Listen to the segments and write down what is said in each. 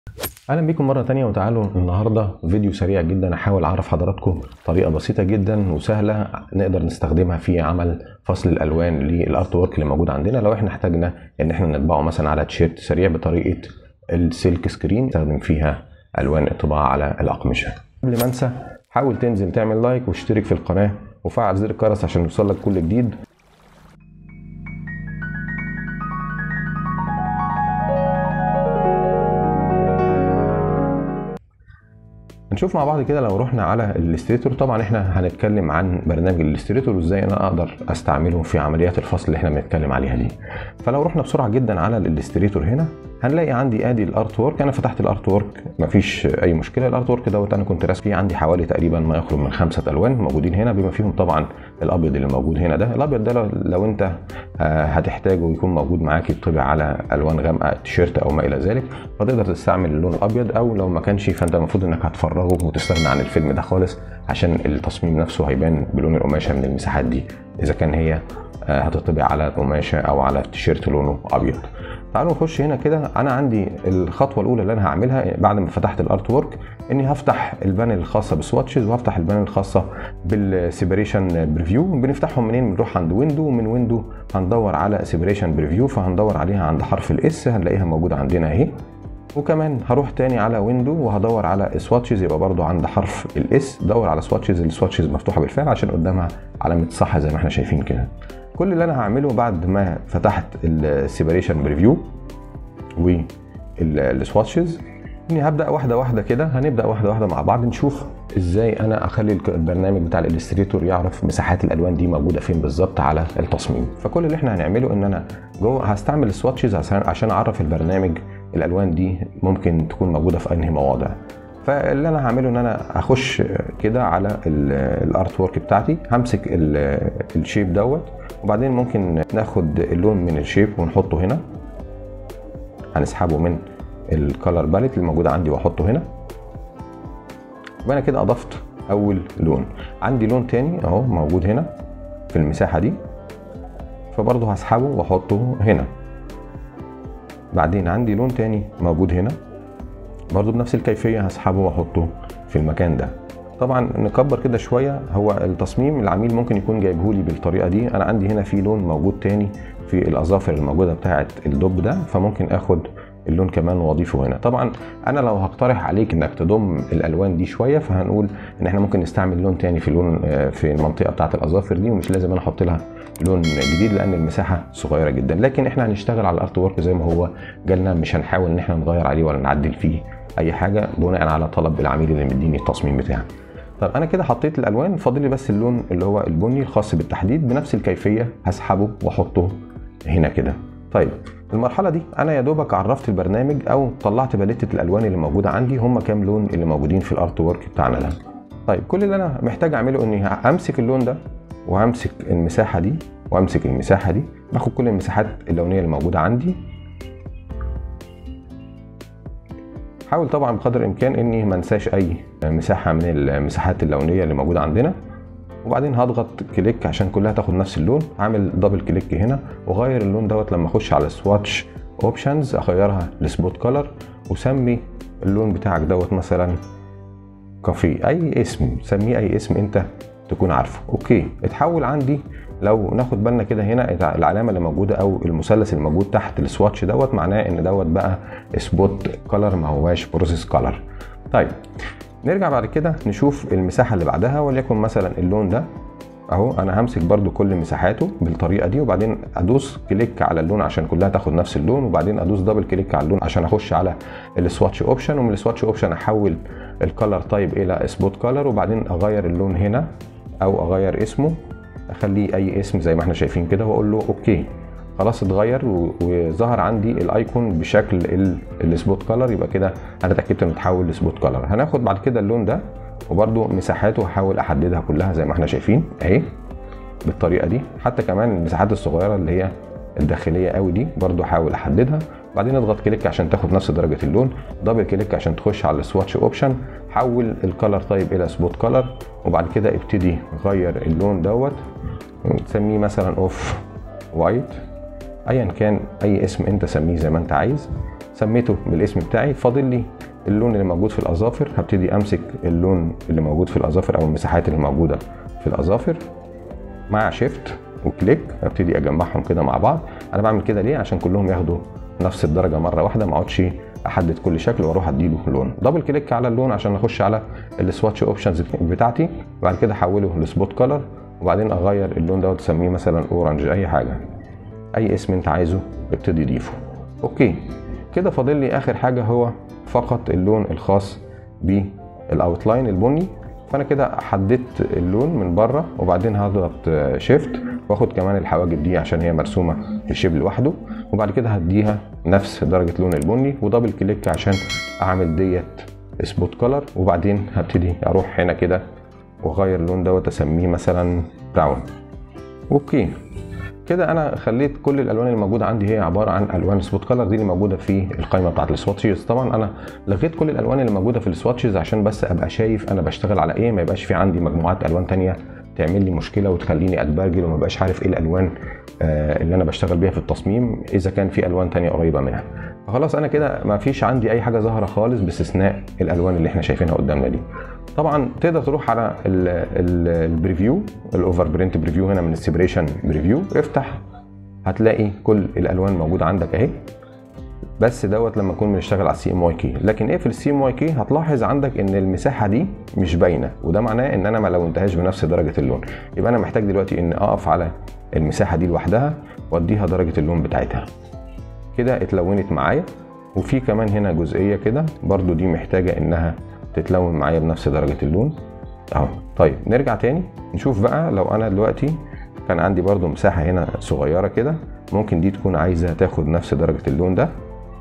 اهلا بيكم مره تانية وتعالوا النهارده فيديو سريع جدا احاول اعرف حضراتكم طريقه بسيطه جدا وسهله نقدر نستخدمها في عمل فصل الالوان للارت وورك اللي موجود عندنا لو احنا احتاجنا ان احنا نطبعه مثلا على تيشيرت سريع بطريقه السلك سكرين نستخدم فيها الوان الطباعه على الاقمشه قبل ما انسى حاول تنزل تعمل لايك واشترك في القناه وفعل زر الجرس عشان يوصلك كل جديد نشوف مع بعض كده لو رحنا على الاستريتور طبعا احنا هنتكلم عن برنامج الاستريتور وازاي انا اقدر استعمله في عمليات الفصل اللي احنا بنتكلم عليها دي فلو رحنا بسرعه جدا على الاستريتور هنا هنلاقي عندي ادي الارت وورك انا فتحت الارت وورك مفيش اي مشكله الارت وورك دوت انا كنت راسم فيه عندي حوالي تقريبا ما يقرب من خمسه الوان موجودين هنا بما فيهم طبعا الابيض اللي موجود هنا ده الابيض ده لو انت هتحتاجه يكون موجود معاك يطبع على الوان غامقه تيشيرت او ما الى ذلك فتقدر تستعمل اللون الابيض او لو ما كانش فانت المفروض انك هتفرغه وتستغنى عن الفيلم ده خالص عشان التصميم نفسه هيبان بلون القماشه من المساحات دي اذا كان هي هتطبع على قماشه او على تيشيرت لونه ابيض تعالوا نخش هنا كده انا عندي الخطوه الاولى اللي انا هعملها بعد ما فتحت الارت وورك اني هفتح البانل الخاصه بالسواتشز وهفتح البانل الخاصه بالسيبريشن بريفيو بنفتحهم منين بنروح عند ويندو ومن ويندو هندور على سيبريشن بريفيو فهندور عليها عند حرف الاس هنلاقيها موجوده عندنا اهي وكمان هروح تاني على ويندو وهدور على سواتشز يبقى برضو عند حرف الاس دور على سواتشز السواتشز مفتوحه بالفعل عشان قدامها علامه صح زي ما احنا شايفين كده كل اللي انا هعمله بعد ما فتحت السيبريشن بريفيو والسواتشز اني هبدا واحده واحده كده هنبدا واحده واحده مع بعض نشوف ازاي انا اخلي البرنامج بتاع الالستريتور يعرف مساحات الالوان دي موجوده فين بالظبط على التصميم فكل اللي احنا هنعمله ان انا جوه هستعمل السواتشز عشان اعرف البرنامج الالوان دي ممكن تكون موجوده في انهي مواضع فاللي انا هعمله ان انا هخش كده على الارت وورك بتاعتي همسك الشيب دوت وبعدين ممكن ناخد اللون من الشيب ونحطه هنا هنسحبه من الكالر باليت اللي موجوده عندي واحطه هنا وانا كده اضفت اول لون عندي لون تاني اهو موجود هنا في المساحه دي فبرضه هسحبه واحطه هنا بعدين عندي لون تاني موجود هنا برضو بنفس الكيفية هسحبه واحطه في المكان ده طبعا نكبر كده شوية هو التصميم العميل ممكن يكون جايبه لي بالطريقة دي انا عندي هنا في لون موجود تاني في الاظافر الموجودة بتاعة الدب ده فممكن اخد اللون كمان واضيفه هنا طبعا انا لو هقترح عليك انك تضم الالوان دي شويه فهنقول ان احنا ممكن نستعمل لون تاني في اللون في المنطقه بتاعه الاظافر دي ومش لازم انا احط لها لون جديد لان المساحه صغيره جدا لكن احنا هنشتغل على الارت وورك زي ما هو جالنا مش هنحاول ان احنا نغير عليه ولا نعدل فيه اي حاجه بناء على طلب العميل اللي مديني التصميم بتاعي طب انا كده حطيت الالوان فاضل لي بس اللون اللي هو البني الخاص بالتحديد بنفس الكيفيه هسحبه واحطه هنا كده طيب المرحلة دي أنا يا دوبك عرفت البرنامج أو طلعت باليتة الألوان اللي موجودة عندي هم كام لون اللي موجودين في الأرت وورك بتاعنا ده. طيب كل اللي أنا محتاج أعمله إني همسك اللون ده وهمسك المساحة دي وأمسك المساحة دي باخد كل المساحات اللونية اللي موجودة عندي حاول طبعا بقدر الإمكان إني ما انساش أي مساحة من المساحات اللونية اللي موجودة عندنا وبعدين هضغط كليك عشان كلها تاخد نفس اللون هعمل دبل كليك هنا واغير اللون دوت لما اخش على سواتش اوبشنز اغيرها لسبوت كولر وسمي اللون بتاعك دوت مثلا كافيه اي اسم سميه اي اسم انت تكون عارفه اوكي اتحول عندي لو ناخد بالنا كده هنا العلامه اللي موجوده او المثلث اللي موجود تحت السواتش دوت معناه ان دوت بقى سبوت كولر ما هواش بروسيس كولر طيب نرجع بعد كده نشوف المساحة اللي بعدها وليكن مثلا اللون ده اهو انا همسك برده كل مساحاته بالطريقه دي وبعدين ادوس كليك على اللون عشان كلها تاخد نفس اللون وبعدين ادوس دبل كليك على اللون عشان اخش على السواتش اوبشن ومن السواتش اوبشن احول الكالر تايب الى سبوت كالر وبعدين اغير اللون هنا او اغير اسمه اخليه اي اسم زي ما احنا شايفين كده واقول له اوكي خلاص اتغير وظهر عندي الايكون بشكل السبوت كلر يبقى كده انا اتاكدت انه اتحول لسبوت كلر هناخد بعد كده اللون ده وبرده مساحاته هحاول احددها كلها زي ما احنا شايفين اهي بالطريقه دي حتى كمان المساحات الصغيره اللي هي الداخليه قوي دي برده احاول احددها بعدين اضغط كليك عشان تاخد نفس درجه اللون دبل كليك عشان تخش على السواتش اوبشن حول الكالر تايب الى سبوت كالر وبعد كده ابتدي غير اللون دوت تسميه مثلا اوف وايت ايا كان اي اسم انت سميه زي ما انت عايز سميته بالاسم بتاعي فاضل لي اللون اللي موجود في الاظافر هبتدي امسك اللون اللي موجود في الاظافر او المساحات اللي موجوده في الاظافر مع شيفت وكليك هبتدي اجمعهم كده مع بعض انا بعمل كده ليه عشان كلهم ياخدوا نفس الدرجه مره واحده ما اقعدش احدد كل شكل واروح اديله لون دبل كليك على اللون عشان اخش على السواتش اوبشنز بتاعتي وبعد كده احوله لسبوت كلر وبعدين اغير اللون ده وتسميه مثلا اورنج اي حاجه اي اسم انت عايزه ابتدي ضيفه اوكي كده فاضل لي اخر حاجه هو فقط اللون الخاص بالاوتلاين البني فانا كده حددت اللون من بره وبعدين هضغط شيفت واخد كمان الحواجب دي عشان هي مرسومه في الشيب لوحده وبعد كده هديها نفس درجه لون البني ودبل كليك عشان اعمل ديت سبوت كولر وبعدين هبتدي اروح هنا كده واغير اللون دوت اسميه مثلا براون اوكي كده انا خليت كل الالوان اللي موجوده عندي هي عباره عن الوان سبوت كلر دي اللي موجوده في القائمه بتاعت السواتشز طبعا انا لغيت كل الالوان اللي موجوده في السواتشز عشان بس ابقى شايف انا بشتغل على ايه ما يبقاش في عندي مجموعات الوان تانية تعمل لي مشكله وتخليني اتبرجل وما بقاش عارف ايه الالوان آه اللي انا بشتغل بيها في التصميم اذا كان في الوان تانية قريبه منها فخلاص انا كده ما فيش عندي اي حاجه ظاهره خالص باستثناء الالوان اللي احنا شايفينها قدامنا دي طبعا تقدر تروح على البريفيو الاوفر برنت بريفيو هنا من السيبريشن بريفيو افتح هتلاقي كل الالوان موجوده عندك اهي بس دوت لما نكون بنشتغل على السي ام واي كي لكن اقفل السي ام واي كي هتلاحظ عندك ان المساحه دي مش باينه وده معناه ان انا ما لونتهاش بنفس درجه اللون يبقى انا محتاج دلوقتي ان اقف على المساحه دي لوحدها واديها درجه اللون بتاعتها كده اتلونت معايا وفي كمان هنا جزئيه كده برضو دي محتاجه انها تتلون معايا بنفس درجه اللون اهو طيب نرجع تاني نشوف بقى لو انا دلوقتي كان عندي برضو مساحة هنا صغيرة كده ممكن دي تكون عايزة تاخد نفس درجة اللون ده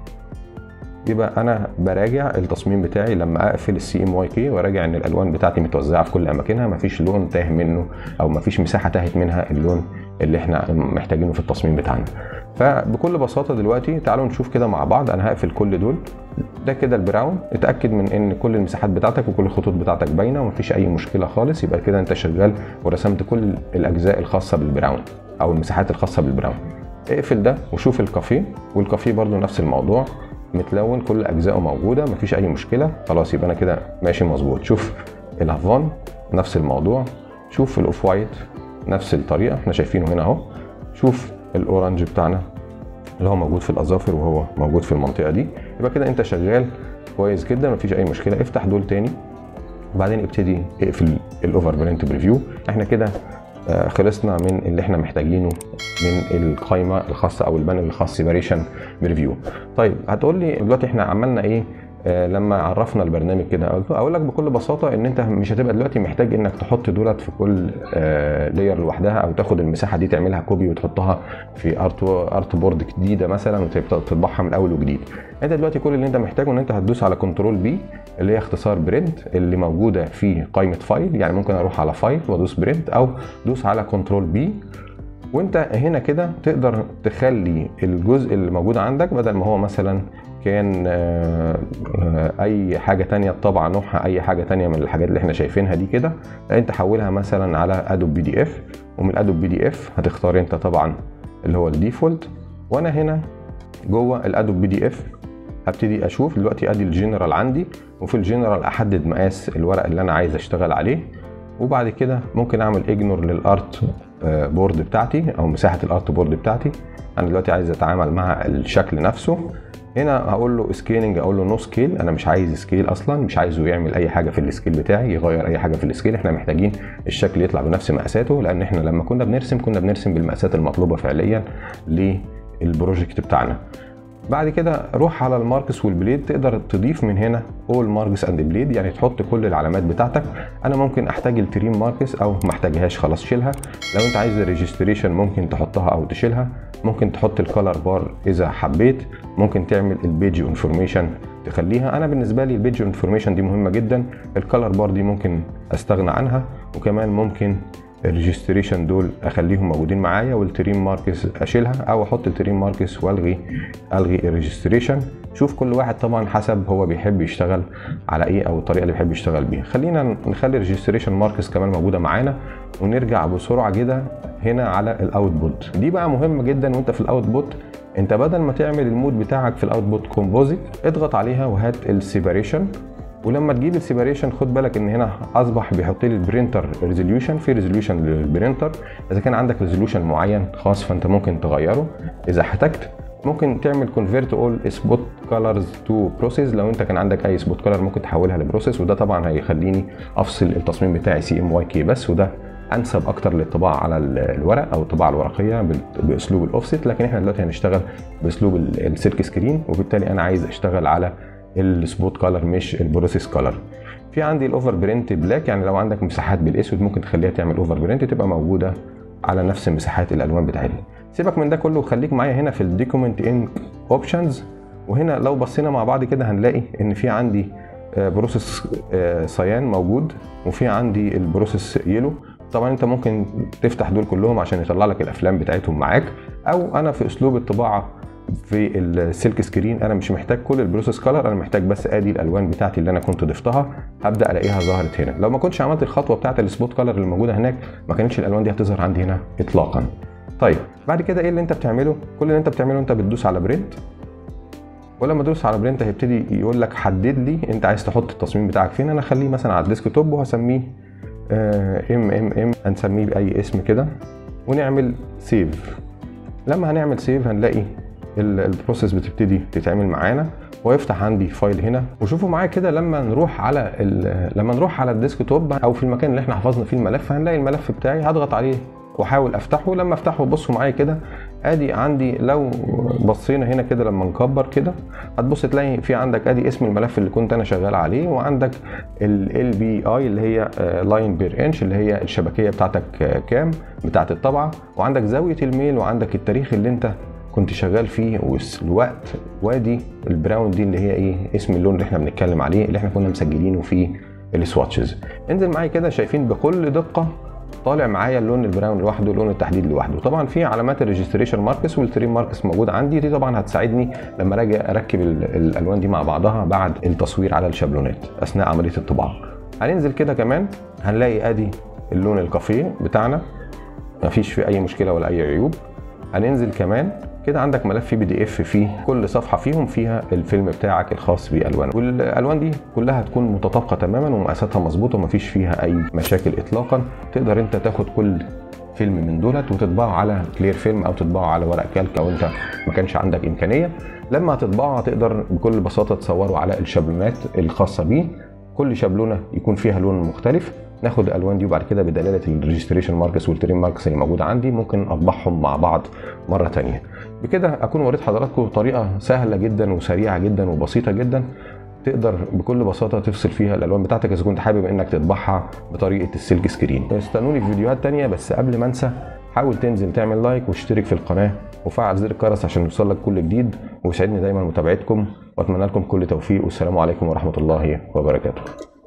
يبقى انا براجع التصميم بتاعي لما اقفل السي ام واي كي وراجع ان الالوان بتاعتي متوزعه في كل اماكنها مفيش لون تاه منه او مفيش مساحه تاهت منها اللون اللي احنا محتاجينه في التصميم بتاعنا فبكل بساطه دلوقتي تعالوا نشوف كده مع بعض انا هقفل كل دول ده كده البراون اتاكد من ان كل المساحات بتاعتك وكل الخطوط بتاعتك باينه ومفيش اي مشكله خالص يبقى كده انت شغال ورسمت كل الاجزاء الخاصه بالبراون او المساحات الخاصه بالبراون اقفل ده وشوف الكافيه والكافيه برضو نفس الموضوع متلون كل اجزائه موجوده مفيش اي مشكله خلاص يبقى انا كده ماشي مظبوط شوف الهافان نفس الموضوع شوف الاوف وايت نفس الطريقه احنا شايفينه هنا اهو شوف الاورنج بتاعنا اللي هو موجود في الاظافر وهو موجود في المنطقه دي يبقى كده انت شغال كويس جدا مفيش اي مشكله افتح دول تاني وبعدين ابتدي اقفل الاوفر برنت بريفيو احنا كده خلصنا من اللي احنا محتاجينه من القائمه الخاصه او البانل الخاص سيبريشن بريفيو طيب هتقول لي دلوقتي احنا عملنا ايه آه لما عرفنا البرنامج كده اقول لك بكل بساطه ان انت مش هتبقى دلوقتي محتاج انك تحط دولت في كل آه لاير لوحدها او تاخد المساحه دي تعملها كوبي وتحطها في ارت ارت بورد جديده مثلا وتبدا تطبعها من اول وجديد انت دلوقتي كل اللي انت محتاجه ان انت هتدوس على كنترول بي اللي هي اختصار برنت اللي موجوده في قائمه فايل يعني ممكن اروح على فايل وادوس برنت او دوس على كنترول بي وانت هنا كده تقدر تخلي الجزء اللي موجود عندك بدل ما هو مثلا كان اي حاجه تانية الطبعه نوعها اي حاجه تانية من الحاجات اللي احنا شايفينها دي كده انت حولها مثلا على ادوب بي دي اف ومن الادوب بي دي اف هتختار انت طبعا اللي هو الديفولت وانا هنا جوه الادوب بي دي اف هبتدي اشوف دلوقتي ادي الجنرال عندي وفي الجنرال احدد مقاس الورق اللي انا عايز اشتغل عليه وبعد كده ممكن اعمل اجنور للارت بورد بتاعتي او مساحه الارت بورد بتاعتي انا دلوقتي عايز اتعامل مع الشكل نفسه هنا هقول له سكيلنج اقول له نو سكيل انا مش عايز سكيل اصلا مش عايزه يعمل اي حاجه في السكيل بتاعي يغير اي حاجه في السكيل احنا محتاجين الشكل يطلع بنفس مقاساته لان احنا لما كنا بنرسم كنا بنرسم بالمقاسات المطلوبه فعليا للبروجكت بتاعنا بعد كده روح على الماركس والبليد تقدر تضيف من هنا اول ماركس اند بليد يعني تحط كل العلامات بتاعتك انا ممكن احتاج التريم ماركس او ما احتاجهاش خلاص شيلها لو انت عايز الريجستريشن ممكن تحطها او تشيلها ممكن تحط الكالر بار اذا حبيت ممكن تعمل البيج انفورميشن تخليها انا بالنسبه لي البيج انفورميشن دي مهمه جدا الكالر بار دي ممكن استغنى عنها وكمان ممكن الريجستريشن دول اخليهم موجودين معايا والتريم ماركس اشيلها او احط التريم ماركس والغي الغي الريجستريشن شوف كل واحد طبعا حسب هو بيحب يشتغل على ايه او الطريقه اللي بيحب يشتغل بيها خلينا نخلي الريجستريشن ماركس كمان موجوده معانا ونرجع بسرعه كده هنا على الاوتبوت دي بقى مهمه جدا وانت في الاوتبوت انت بدل ما تعمل المود بتاعك في الاوتبوت كومبوزيت اضغط عليها وهات السيباريشن ولما تجيب السيباريشن خد بالك ان هنا اصبح بيحط لي البرينتر ريزوليوشن في ريزوليوشن للبرينتر اذا كان عندك ريزوليوشن معين خاص فانت ممكن تغيره اذا احتجت ممكن تعمل كونفيرت اول سبوت كولرز تو بروسيس لو انت كان عندك اي سبوت كولر ممكن تحولها لبروسيس وده طبعا هيخليني افصل التصميم بتاعي سي ام واي كي بس وده انسب اكتر للطباعه على الورق او الطباعه الورقيه باسلوب الاوفست لكن احنا دلوقتي هنشتغل باسلوب السلك سكرين وبالتالي انا عايز اشتغل على السبوت كولر مش البروسيس كولر في عندي الاوفر برنت بلاك يعني لو عندك مساحات بالاسود ممكن تخليها تعمل اوفر برنت تبقى موجوده على نفس مساحات الالوان بتاعتنا سيبك من ده كله وخليك معايا هنا في الديكومنت ان اوبشنز وهنا لو بصينا مع بعض كده هنلاقي ان في عندي بروسيس صيان موجود وفي عندي البروسيس يلو طبعا انت ممكن تفتح دول كلهم عشان يطلع لك الافلام بتاعتهم معاك او انا في اسلوب الطباعه في السلك سكرين انا مش محتاج كل البروسيس كلر انا محتاج بس ادي الالوان بتاعتي اللي انا كنت ضفتها هبدا الاقيها ظهرت هنا لو ما كنتش عملت الخطوه بتاعت السبوت كلر اللي موجوده هناك ما كانتش الالوان دي هتظهر عندي هنا اطلاقا طيب بعد كده ايه اللي انت بتعمله كل اللي انت بتعمله انت بتدوس على برنت ولما تدوس على برنت هيبتدي يقول لك حدد لي انت عايز تحط التصميم بتاعك فين انا اخليه مثلا على الديسك توب وهسميه ام ام ام هنسميه باي اسم كده ونعمل سيف لما هنعمل سيف هنلاقي البروسيس بتبتدي تتعمل معانا ويفتح عندي فايل هنا وشوفوا معايا كده لما نروح على لما نروح على الديسك توب او في المكان اللي احنا حفظنا فيه الملف هنلاقي الملف بتاعي هضغط عليه واحاول افتحه لما افتحه بصوا معايا كده ادي عندي لو بصينا هنا كده لما نكبر كده هتبص تلاقي في عندك ادي اسم الملف اللي كنت انا شغال عليه وعندك ال بي اي اللي هي لاين بير انش اللي هي الشبكيه بتاعتك كام بتاعت الطبعه وعندك زاويه الميل وعندك التاريخ اللي انت كنت شغال فيه والوقت وادي البراون دي اللي هي ايه اسم اللون اللي احنا بنتكلم عليه اللي احنا كنا مسجلينه في السواتشز انزل معايا كده شايفين بكل دقه طالع معايا اللون البراون لوحده لون التحديد لوحده طبعا في علامات الريجستريشن ماركس والتريم ماركس موجود عندي دي طبعا هتساعدني لما اجي اركب الالوان دي مع بعضها بعد التصوير على الشابلونات اثناء عمليه الطباعه هننزل كده كمان هنلاقي ادي اللون الكافيه بتاعنا مفيش فيه اي مشكله ولا اي عيوب هننزل كمان كده عندك ملف فيه بي دي اف فيه كل صفحه فيهم فيها الفيلم بتاعك الخاص بالوان والالوان دي كلها هتكون متطابقه تماما ومقاساتها مظبوطه ومفيش فيها اي مشاكل اطلاقا تقدر انت تاخد كل فيلم من دولت وتطبعه على كلير فيلم او تطبعه على ورق كالك او انت ما كانش عندك امكانيه لما هتطبعه هتقدر بكل بساطه تصوره على الشابلونات الخاصه بيه كل شابلونه يكون فيها لون مختلف ناخد الالوان دي وبعد كده بدلاله الريجستريشن ماركس والتريم ماركس اللي موجوده عندي ممكن اطبعهم مع بعض مره ثانيه بكده اكون وريت حضراتكم طريقه سهله جدا وسريعه جدا وبسيطه جدا تقدر بكل بساطه تفصل فيها الالوان بتاعتك اذا كنت حابب انك تطبعها بطريقه السلك سكرين استنوني في فيديوهات تانية بس قبل ما انسى حاول تنزل تعمل لايك واشترك في القناه وفعل زر الجرس عشان يوصلك كل جديد ويسعدني دايما متابعتكم واتمنى لكم كل توفيق والسلام عليكم ورحمه الله وبركاته